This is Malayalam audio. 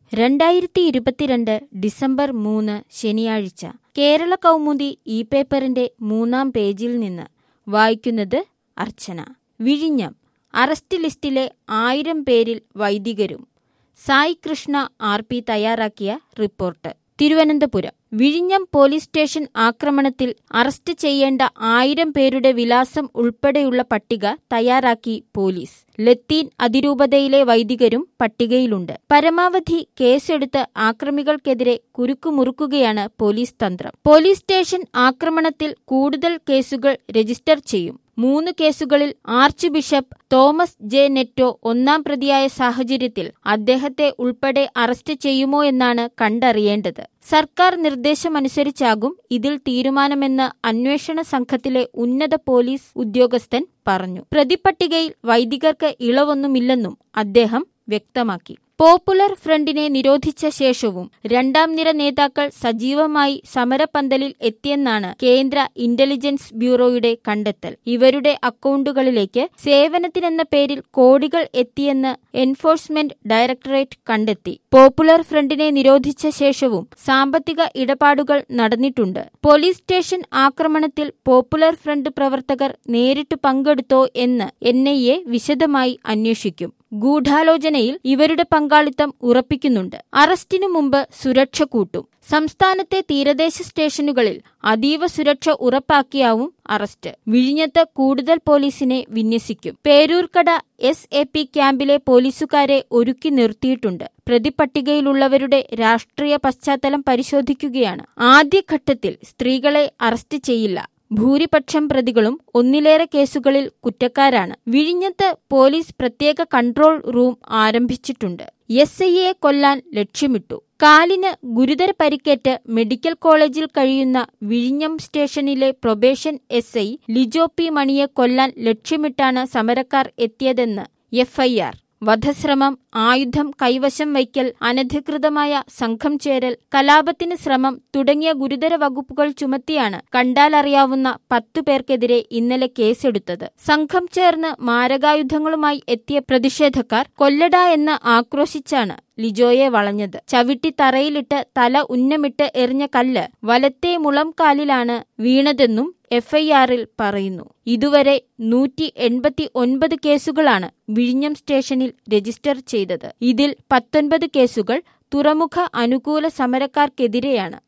രണ്ടായിരത്തി ഇരുപത്തിരണ്ട് ഡിസംബർ മൂന്ന് ശനിയാഴ്ച കേരള കൗമുദി ഇ പേപ്പറിന്റെ മൂന്നാം പേജിൽ നിന്ന് വായിക്കുന്നത് അർച്ചന വിഴിഞ്ഞം അറസ്റ്റ് ലിസ്റ്റിലെ ആയിരം പേരിൽ വൈദികരും സായി കൃഷ്ണ ആർ പി തയ്യാറാക്കിയ റിപ്പോർട്ട് തിരുവനന്തപുരം വിഴിഞ്ഞം പോലീസ് സ്റ്റേഷൻ ആക്രമണത്തിൽ അറസ്റ്റ് ചെയ്യേണ്ട ആയിരം പേരുടെ വിലാസം ഉൾപ്പെടെയുള്ള പട്ടിക തയ്യാറാക്കി പോലീസ് ലത്തീൻ അതിരൂപതയിലെ വൈദികരും പട്ടികയിലുണ്ട് പരമാവധി കേസെടുത്ത് ആക്രമികൾക്കെതിരെ കുരുക്കുമുറുക്കുകയാണ് പോലീസ് തന്ത്രം പോലീസ് സ്റ്റേഷൻ ആക്രമണത്തിൽ കൂടുതൽ കേസുകൾ രജിസ്റ്റർ ചെയ്യും മൂന്ന് കേസുകളിൽ archbishop Thomas J Netto ഒന്നാം പ്രതിയായ സാഹചര്യത്തിൽ അദ്ദേഹത്തെ ഉൾപ്പെടെ അറസ്റ്റ് ചെയ്യുമോ എന്നാണ് കണ്ടറിയേണ്ടത് സർക്കാർ നിർദ്ദേശമനുസരിച്ചാകും ഇതിൽ തീരുമാനമെന്ന് അന്വേഷണ സംഘത്തിലെ ഉന്നത പോലീസ് ഉദ്യോഗസ്ഥൻ പറഞ്ഞു പ്രതിപട്ടികയിൽ വൈദികർക്ക് ഇളവൊന്നുമില്ലെന്നും അദ്ദേഹം വ്യക്തമാക്കി പോപ്പുലർ ഫ്രണ്ടിനെ നിരോധിച്ച ശേഷവും രണ്ടാം നിര നേതാക്കൾ സജീവമായി സമരപന്തലിൽ എത്തിയെന്നാണ് കേന്ദ്ര ഇന്റലിജൻസ് ബ്യൂറോയുടെ കണ്ടെത്തൽ ഇവരുടെ അക്കൗണ്ടുകളിലേക്ക് സേവനത്തിനെന്ന പേരിൽ കോടികൾ എത്തിയെന്ന് എൻഫോഴ്സ്മെന്റ് ഡയറക്ടറേറ്റ് കണ്ടെത്തി പോപ്പുലർ ഫ്രണ്ടിനെ നിരോധിച്ച ശേഷവും സാമ്പത്തിക ഇടപാടുകൾ നടന്നിട്ടുണ്ട് പോലീസ് സ്റ്റേഷൻ ആക്രമണത്തിൽ പോപ്പുലർ ഫ്രണ്ട് പ്രവർത്തകർ നേരിട്ട് പങ്കെടുത്തോ എന്ന് എൻ വിശദമായി അന്വേഷിക്കും ഗൂഢാലോചനയിൽ ഇവരുടെ പങ്കാളിത്തം ഉറപ്പിക്കുന്നുണ്ട് അറസ്റ്റിനു മുമ്പ് സുരക്ഷ കൂട്ടും സംസ്ഥാനത്തെ തീരദേശ സ്റ്റേഷനുകളിൽ അതീവ സുരക്ഷ ഉറപ്പാക്കിയാവും അറസ്റ്റ് വിഴിഞ്ഞത്ത് കൂടുതൽ പോലീസിനെ വിന്യസിക്കും പേരൂർക്കട എസ് എ പി ക്യാമ്പിലെ പോലീസുകാരെ ഒരുക്കി നിർത്തിയിട്ടുണ്ട് പ്രതിപട്ടികയിലുള്ളവരുടെ രാഷ്ട്രീയ പശ്ചാത്തലം പരിശോധിക്കുകയാണ് ആദ്യഘട്ടത്തിൽ സ്ത്രീകളെ അറസ്റ്റ് ചെയ്യില്ല ഭൂരിപക്ഷം പ്രതികളും ഒന്നിലേറെ കേസുകളിൽ കുറ്റക്കാരാണ് വിഴിഞ്ഞത്ത് പോലീസ് പ്രത്യേക കൺട്രോൾ റൂം ആരംഭിച്ചിട്ടുണ്ട് എസ് ഐയെ കൊല്ലാൻ ലക്ഷ്യമിട്ടു കാലിന് ഗുരുതര പരിക്കേറ്റ് മെഡിക്കൽ കോളേജിൽ കഴിയുന്ന വിഴിഞ്ഞം സ്റ്റേഷനിലെ probation S I Lijo P മണിയെ കൊല്ലാൻ ലക്ഷ്യമിട്ടാണ് സമരക്കാർ എത്തിയതെന്ന് എഫ്ഐആർ വധശ്രമം ആയുധം കൈവശം വയ്ക്കൽ അനധികൃതമായ സംഘം ചേരൽ കലാപത്തിന് ശ്രമം തുടങ്ങിയ ഗുരുതര വകുപ്പുകൾ ചുമത്തിയാണ് കണ്ടാലറിയാവുന്ന പത്തു പേർക്കെതിരെ ഇന്നലെ കേസെടുത്തത് സംഘം ചേർന്ന് മാരകായുധങ്ങളുമായി എത്തിയ പ്രതിഷേധക്കാർ കൊല്ലട എന്ന് ആക്രോശിച്ചാണ് ലിജോയെ വളഞ്ഞത് ചവിട്ടി തറയിലിട്ട് തല ഉന്നമിട്ട് എറിഞ്ഞ കല്ല് വലത്തെ മുളം കാലിലാണ് വീണതെന്നും എഫ്ഐആറിൽ പറയുന്നു ഇതുവരെ നൂറ്റി എൺപത്തി ഒൻപത് കേസുകളാണ് വിഴിഞ്ഞം സ്റ്റേഷനിൽ രജിസ്റ്റർ ചെയ്തത് ഇതിൽ പത്തൊൻപത് കേസുകൾ തുറമുഖ അനുകൂല സമരക്കാർക്കെതിരെയാണ്